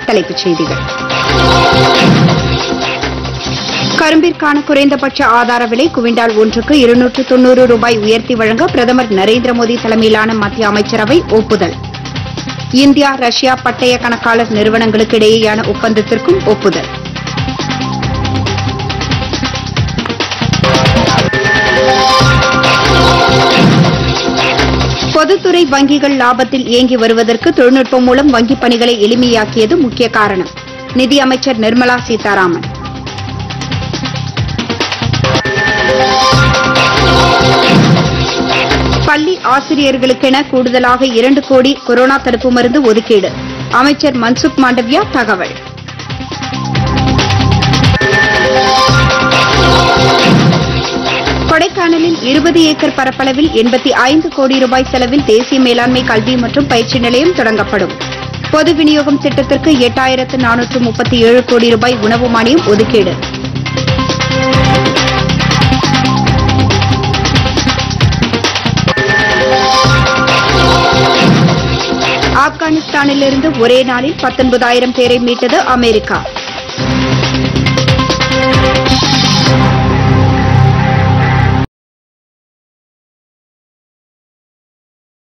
தலைப்புச் செய்திகள் கரும்பிற்கான குறைந்தபட்ச ஆதார விலை குவிண்டால் ஒன்றுக்கு இருநூற்று தொன்னூறு ரூபாய் உயர்த்தி வழங்க பிரதமர் நரேந்திர மோடி தலைமையிலான மத்திய அமைச்சரவை ஒப்புதல் இந்தியா ரஷ்யா பட்டய கணக்காளர் நிறுவனங்களுக்கு இடையேயான ஒப்பந்தத்திற்கும் ஒப்புதல் பொதுத்துறை வங்கிகள் லாபத்தில் இயங்கி வருவதற்கு தொழில்நுட்பம் மூலம் வங்கிப் பணிகளை எளிமையாக்கியது முக்கிய காரணம் நிதியமைச்சர் நிர்மலா சீதாராமன் பள்ளி ஆசிரியர்களுக்கென கூடுதலாக இரண்டு கோடி கொரோனா தடுப்பு மருந்து ஒதுக்கீடு அமைச்சர் மன்சுக் மாண்டவியா தகவல் கொடைக்கானலில் இருபது ஏக்கர் பரப்பளவில் எண்பத்தி ஐந்து கோடி ரூபாய் செலவில் தேசிய மேலாண்மை கல்வி மற்றும் பயிற்சி நிலையம் தொடங்கப்படும் பொது விநியோகம் திட்டத்திற்கு எட்டாயிரத்து நானூற்று முப்பத்தி ஏழு கோடி ரூபாய் உணவு மானியம் ஒதுக்கீடு ஆப்கானிஸ்தானிலிருந்து ஒரே நாளில் பத்தொன்பதாயிரம் பேரை மீட்டது அமெரிக்கா